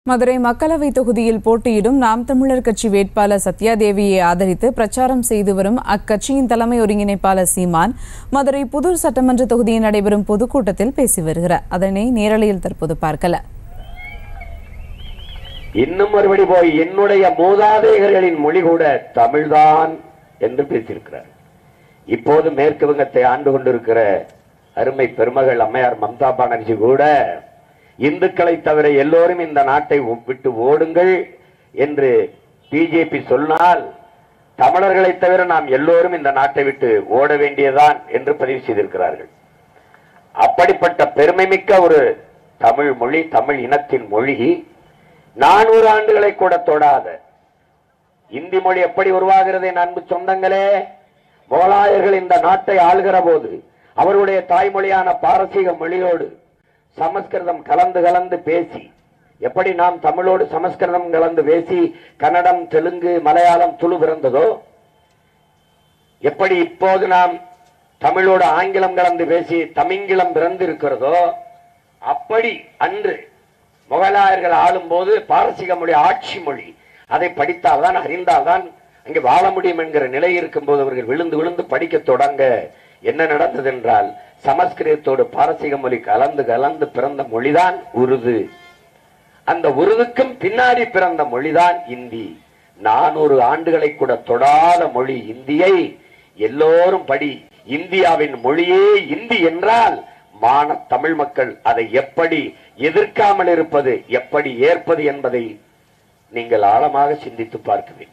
மதுரை மக்களவை தொகுதியில் போட்டியிடும் நாம் தமிழர் கட்சி வேட்பாளர் சத்யாதேவியை ஆதரித்து பிரச்சாரம் செய்து வரும் அக்கட்சியின் தலைமை ஒருங்கிணைப்பாளர் சீமான் மதுரை புதூர் சட்டமன்ற தொகுதியில் நடைபெறும் பொதுக்கூட்டத்தில் பேசி வருகிறார் அதனை நேரலையில் தற்போது பார்க்கலாம் இன்னும் மறுபடி போய் என்னுடைய மூதாதையர்களின் மொழி கூட தமிழ்தான் என்று பேசியிருக்கிறார் இப்போது மேற்கு வங்கத்தை ஆண்டு கொண்டிருக்கிற அருமை பெருமகள் அம்மையார் மம்தா பானர்ஜி கூட இந்துக்களை தவிர எல்லோரும் இந்த நாட்டை விட்டு ஓடுங்கள் என்று பிஜேபி சொன்னால் தமிழர்களை தவிர நாம் எல்லோரும் இந்த நாட்டை விட்டு ஓட வேண்டியதான் என்று பதிவு செய்திருக்கிறார்கள் அப்படிப்பட்ட பெருமைமிக்க ஒரு தமிழ் மொழி தமிழ் இனத்தின் மொழி நானூறு ஆண்டுகளை கூட தொடாத இந்தி மொழி எப்படி உருவாகிறது என் அன்பு சொந்தங்களே முகலாயர்கள் இந்த நாட்டை ஆளுகிற போது அவருடைய தாய்மொழியான பாரசீக மொழியோடு சமஸ்கிருதம் கலந்து கலந்து பேசி எப்படி நாம் தமிழோடு சமஸ்கிருதம் கலந்து பேசி கன்னடம் தெலுங்கு மலையாளம் துளு பிறந்ததோ எப்படி இப்போது நாம் தமிழோடு ஆங்கிலம் கலந்து பேசி தமிங்கிலம் பிறந்து இருக்கிறதோ அப்படி அன்று முகலாயர்கள் ஆளும் போது பாரசீக மொழி ஆட்சி மொழி அதை படித்தால்தான் அறிந்தால்தான் அங்கே வாழ முடியும் என்கிற நிலை இருக்கும்போது அவர்கள் விழுந்து விழுந்து படிக்க தொடங்க என்ன நடந்தது என்றால் சமஸ்கிருதத்தோடு பாரசீக மொழி கலந்து கலந்து பிறந்த மொழிதான் உருது அந்த உருதுக்கும் பின்னாடி பிறந்த மொழிதான் இந்தி நானூறு ஆண்டுகளை கூட தொடாத மொழி இந்தியை எல்லோரும் படி இந்தியாவின் மொழியே இந்தி என்றால் மான தமிழ் மக்கள் அதை எப்படி எதிர்க்காமல் இருப்பது எப்படி ஏற்பது என்பதை நீங்கள் ஆழமாக சிந்தித்து பார்க்க வேண்டும்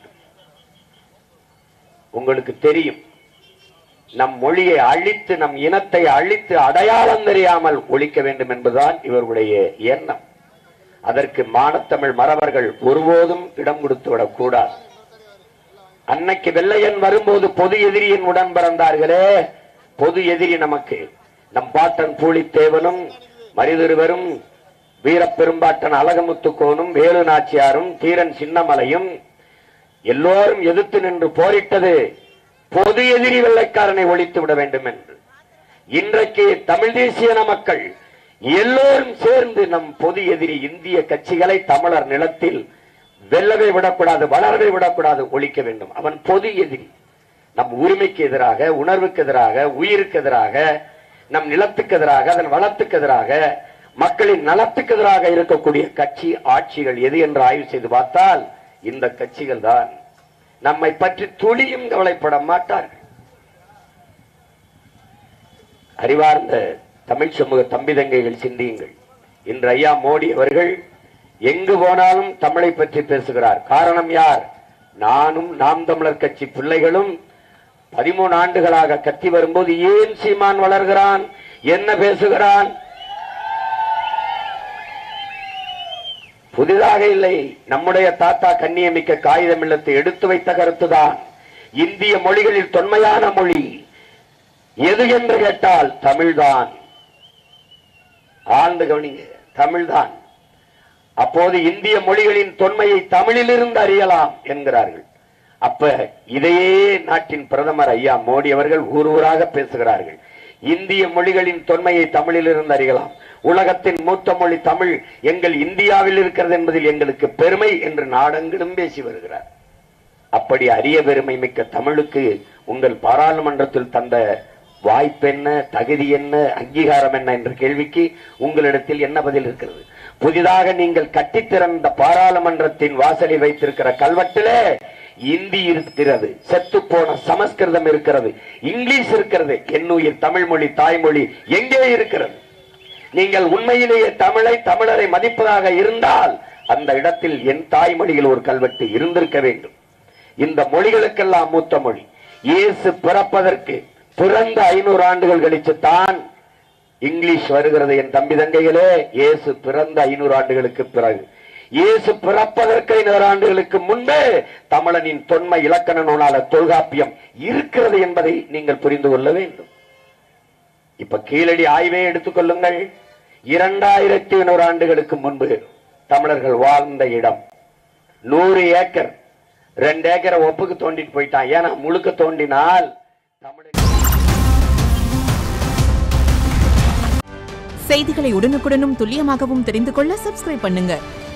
உங்களுக்கு தெரியும் நம் மொழியை அழித்து நம் இனத்தை அழித்து அடையாளம் தெரியாமல் ஒழிக்க வேண்டும் என்பதுதான் இவர்களுடைய எண்ணம் அதற்கு மானத்தமிழ் மறவர்கள் ஒருபோதும் இடம் கொடுத்து விடக்கூடாது அன்னைக்கு வெள்ளையன் வரும்போது பொது எதிரியின் உடன் பிறந்தார்களே பொது எதிரி நமக்கு நம் பாட்டன் பூலித்தேவனும் மரிதிருவரும் வீரப்பெரும்பாட்டன் அழகமுத்துக்கோனும் வேலு நாச்சியாரும் தீரன் சின்னமலையும் எல்லோரும் எதிர்த்து நின்று போரிட்டது பொது எதிரி வெள்ளைக்காரனை ஒழித்து விட வேண்டும் என்று இன்றைக்கு தமிழ் தேசிய மக்கள் எல்லோரும் சேர்ந்து நம் பொது எதிரி இந்திய கட்சிகளை தமிழர் நிலத்தில் வெல்லவே விடக்கூடாது வளரவே விடக்கூடாது ஒழிக்க வேண்டும் அவன் பொது எதிரி நம் உரிமைக்கு எதிராக உணர்வுக்கு எதிராக உயிருக்கு எதிராக நம் நிலத்துக்கு எதிராக அதன் வளத்துக்கு எதிராக மக்களின் நலத்துக்கு எதிராக இருக்கக்கூடிய கட்சி ஆட்சிகள் எது என்று ஆய்வு செய்து பார்த்தால் இந்த கட்சிகள் தான் நம்மை பற்றி துளியும் கவலைப்பட மாட்டார்கள் அறிவார்ந்த தமிழ் சமூக தம்பி தங்கைகள் சிந்தியுங்கள் இன்று ஐயா மோடி அவர்கள் எங்கு போனாலும் தமிழை பற்றி பேசுகிறார் காரணம் யார் நானும் நாம் தமிழர் கட்சி பிள்ளைகளும் பதிமூணு ஆண்டுகளாக கத்தி வரும்போது ஏன் சீமான் வளர்கிறான் என்ன பேசுகிறான் புதிதாக இல்லை நம்முடைய தாத்தா கண்ணியமிக்க காகிதம் இல்லத்தை எடுத்து வைத்த கருத்துதான் இந்திய மொழிகளில் தொன்மையான மொழி எது என்று கேட்டால் தமிழ்தான் ஆழ்ந்து கவனிங்க தமிழ்தான் அப்போது இந்திய மொழிகளின் தொன்மையை தமிழிலிருந்து அறியலாம் என்கிறார்கள் அப்ப இதையே நாட்டின் பிரதமர் ஐயா மோடி அவர்கள் ஊர் ஊராக பேசுகிறார்கள் இந்திய மொழிகளின் தொன்மையை தமிழிலிருந்து அறியலாம் உலகத்தின் மூத்த மொழி தமிழ் எங்கள் இந்தியாவில் இருக்கிறது என்பதில் எங்களுக்கு பெருமை என்று நாடெங்கிலும் பேசி வருகிறார் அப்படி அரிய பெருமை மிக்க தமிழுக்கு உங்கள் பாராளுமன்றத்தில் தந்த வாய்ப்பென்ன தகுதி என்ன அங்கீகாரம் என்ன என்ற கேள்விக்கு உங்களிடத்தில் என்ன பதில் இருக்கிறது புதிதாக நீங்கள் கட்டித் திறந்த பாராளுமன்றத்தின் வாசலில் வைத்திருக்கிற கல்வெட்டிலே இந்தி இருக்கிறது செத்து போன சமஸ்கிருதம் இருக்கிறது இங்கிலீஷ் இருக்கிறது என்னுயிர் தமிழ் மொழி தாய்மொழி எங்கே இருக்கிறது நீங்கள் உண்மையிலேயே தமிழை தமிழரை மதிப்பதாக இருந்தால் அந்த இடத்தில் என் தாய்மொழியில் ஒரு கல்வெட்டு இருந்திருக்க வேண்டும் இந்த மொழிகளுக்கெல்லாம் மூத்த மொழி இயேசு பிறப்பதற்கு பிறந்த ஐநூறு ஆண்டுகள் கழிச்சு தான் இங்கிலீஷ் வருகிறது என் தம்பி தங்கைகளே இயேசு பிறந்த ஐநூறு ஆண்டுகளுக்கு பிறகு இயேசு பிறப்பதற்கு ஐநூறு ஆண்டுகளுக்கு முன்பே தமிழனின் தொன்மை இலக்கண நூலான தொல்காப்பியம் இருக்கிறது என்பதை நீங்கள் புரிந்து கொள்ள வேண்டும் இப்ப கீழடி ஆய்வே எடுத்துக்கொள்ளுங்கள் இரண்டாயிரத்தி ஐநூறு ஆண்டுகளுக்கு முன்பு தமிழர்கள் வாழ்ந்த இடம் நூறு ஏக்கர் ரெண்டு ஏக்கரை ஒப்புக்கு தோண்டிட்டு போயிட்டான் ஏன்னா முழுக்க தோண்டினால் தமிழக செய்திகளை உடனுக்குடனும் துல்லியமாகவும் தெரிந்து கொள்ள சப்ஸ்கிரைப் பண்ணுங்க